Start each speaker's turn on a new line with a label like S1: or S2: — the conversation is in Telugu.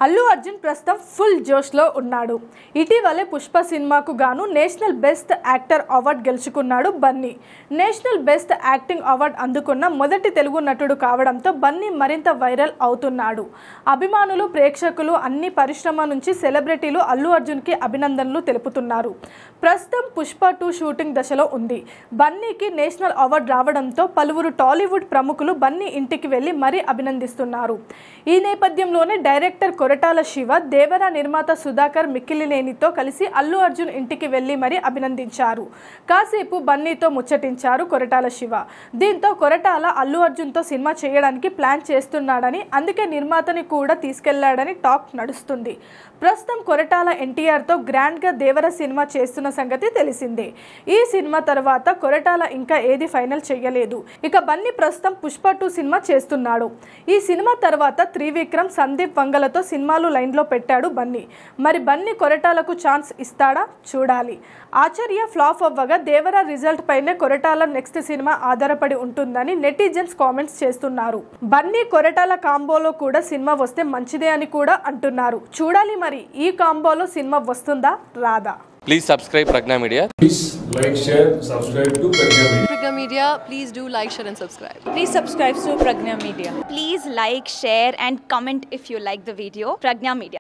S1: అల్లు అర్జున్ ప్రస్తుతం ఫుల్ జోష్లో ఉన్నాడు ఇటీవలే పుష్ప సినిమాకు గాను నేషనల్ బెస్ట్ యాక్టర్ అవార్డు గెలుచుకున్నాడు Bunny national best acting award అందుకున్న మొదటి తెలుగు నటుడు కావడంతో బన్నీ మరింత వైరల్ అవుతున్నాడు అభిమానులు ప్రేక్షకులు అన్ని పరిశ్రమ నుంచి సెలబ్రిటీలు అల్లు అర్జున్కి అభినందనలు తెలుపుతున్నారు ప్రస్తుతం పుష్ప టూ షూటింగ్ దశలో ఉంది బన్నీకి నేషనల్ అవార్డు రావడంతో పలువురు టాలీవుడ్ ప్రముఖులు బన్నీ ఇంటికి వెళ్లి మరీ అభినందిస్తున్నారు ఈ నేపథ్యంలోనే డైరెక్టర్ కొరటాల శివ దేవర నిర్మాత సుధాకర్ మిక్కిలినేనితో కలిసి అల్లు అర్జున్ ఇంటికి వెళ్లి మరీ అభినందించారు కాసేపు బన్నీతో ముచ్చటించారు కొరటాల శివ దీంతో కొరటాల అల్లు అర్జున్తో సినిమా చేయడానికి ప్లాన్ చేస్తున్నాడని అందుకే నిర్మాతని కూడా తీసుకెళ్లాడని టాక్ నడుస్తుంది ప్రస్తుతం కొరటాల ఎన్టీఆర్తో గ్రాండ్గా దేవర సినిమా చేస్తున్న సంగతి తెలిసిందే ఈ సినిమా తర్వాత కొరటాల ఇంకా ఏది ఫైనల్ చేయలేదు ఇక బన్నీ ప్రస్తుతం పుష్ప టూ సినిమా చేస్తున్నాడు ఈ సినిమా తర్వాత త్రివిక్రమ్ సందీప్ వంగలతో సినిమాలు లైన్లో పెట్టాడు బన్నీ మరి బన్నీ కొరటాలకు ఛాన్స్ ఇస్తాడా చూడాలి ఆచార్య ఫ్లాప్ అవ్వగా దేవర రిజల్ట్ పైనే కొరటాల నెక్స్ట్ సినిమా ఆధారపడి ఉంటుందని నెటిజన్స్ కామెంట్స్ చేస్తున్నారు బన్నీ కొరటాల కాంబోలో కూడా సినిమా వస్తే మంచిదే అని కూడా అంటున్నారు చూడాలి మరి ఈ కాంబోలో సినిమా వస్తుందా రాదా
S2: Please subscribe Pragna Media.
S3: Please like, share, subscribe to Pragya Media.
S4: Pragya Media, please do like, share, and subscribe.
S5: Please subscribe to Pragna Media.
S6: Please like, share, and comment if you like the video. Pragna Media.